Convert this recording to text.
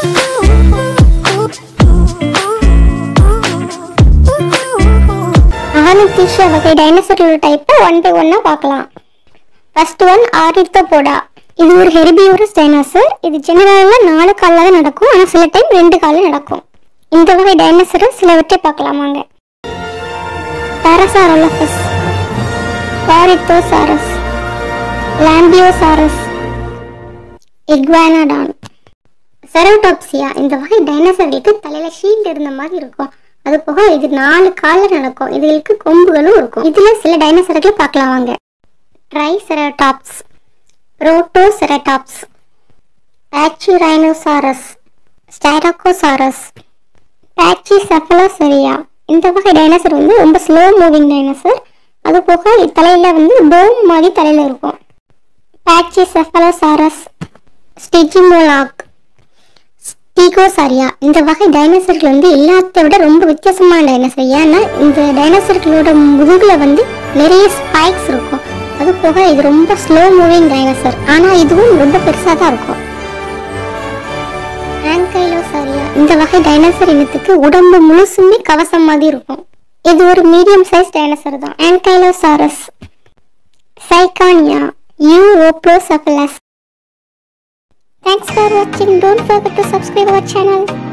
ஆனித்தீஷ வகை டைனோசரோட டைப்பை one by ஒன்னா பார்க்கலாம் ஃபர்ஸ்ட் ஒன் ஆரித்தோபோடா இது ஒரு ஹெர்பியூரஸ் டைனோசர் இது ஜெனரலாக நாலு காலில் தான் நடக்கும் ஆனால் சில டைம் ரெண்டு காலில் நடக்கும் இந்த வகை டைனோசரை சிலவற்றை பார்க்கலாம் வாங்க பாரசாரோலபஸ் பாரித்தோசாரஸ் லாம்பியோசாரஸ் இக்வானாடான் செரோடாப்சியா இந்த வகை டைனோசர்களுக்கு தலையில ஷீல்டு இருந்த மாதிரி இருக்கும் அது போக இது நாலு காலில் நடக்கும் இதுகளுக்கு கொம்புகளும் இருக்கும் இதுல சில டைனோசர்களை பார்க்கலாம் வாங்க ட்ரைசெரடாப்ஸ் ரோட்டோசெரடாப்ஸ் ஆக்சிரைனோசாரஸ் ஸ்டைராகோசாரஸ் பேச்சிசெஃபலோசெரியா இந்த வகை டைனோசர் வந்து ரொம்ப ஸ்லோ மூவிங் டைனோசர் அது போக இது தலையில வந்து டோம் மாதிரி தலையில இருக்கும் பேச்சிசெஃபலோசாரஸ் ஸ்டிஜிமோலாக் ஸ்டீகோசாரியா இந்த வகை டைனோசர்கள் வந்து எல்லாத்தை விட ரொம்ப வித்தியாசமான டைனோசர் ஏன்னா இந்த டைனோசர்களோட முதுகுல வந்து நிறைய ஸ்பைக்ஸ் இருக்கும் அது போக இது ரொம்ப ஸ்லோ மூவிங் டைனோசர் ஆனா இதுவும் ரொம்ப பெருசா தான் இருக்கும் ஆங்கைலோசாரியா இந்த வகை டைனோசர் இனத்துக்கு உடம்பு முழுசுமே கவசம் மாதிரி இருக்கும் இது ஒரு மீடியம் சைஸ் டைனோசர் தான் Ankylosaurus Saichania Euoplocephalus Thanks for watching. Don't forget to subscribe our channel.